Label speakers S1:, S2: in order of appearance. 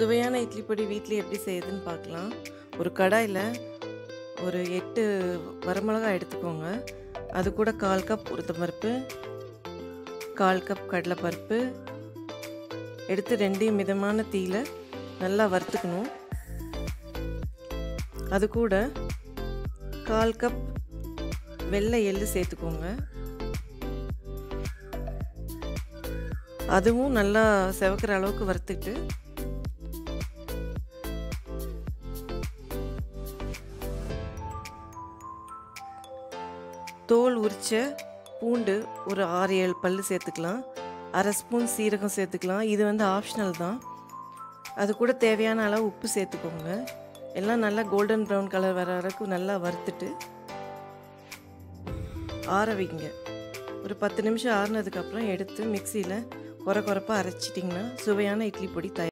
S1: சுவையான இட்லி பொடி வீட்டில் எப்படி செய்யுதுன்னு பார்க்கலாம் ஒரு கடாயில் ஒரு எட்டு வரமிளகாய் எடுத்துக்கோங்க அது கூட கால் கப் உளுத்தம்பருப்பு கால் கப் கடலைப்பருப்பு எடுத்து ரெண்டையும் மிதமான தீயில நல்லா வறுத்துக்கணும் அது கூட கால் கப் வெள்ளை எள்ளு சேர்த்துக்கோங்க அதுவும் நல்லா செவக்கிற அளவுக்கு வறுத்துட்டு தோல் உரிச்ச பூண்டு ஒரு ஆறு ஏழு பல் சேர்த்துக்கலாம் அரை ஸ்பூன் சீரகம் சேர்த்துக்கலாம் இது வந்து ஆப்ஷனல் தான் அது கூட தேவையான அளவு உப்பு சேர்த்துக்கோங்க எல்லாம் நல்லா கோல்டன் ப்ரௌன் கலர் வர வரைக்கும் நல்லா வறுத்துட்டு ஆற வைங்க ஒரு பத்து நிமிஷம் ஆறுனதுக்கப்புறம் எடுத்து மிக்சியில் குறை குறைப்பாக அரைச்சிட்டிங்கன்னா சுவையான இட்லி பொடி தயார்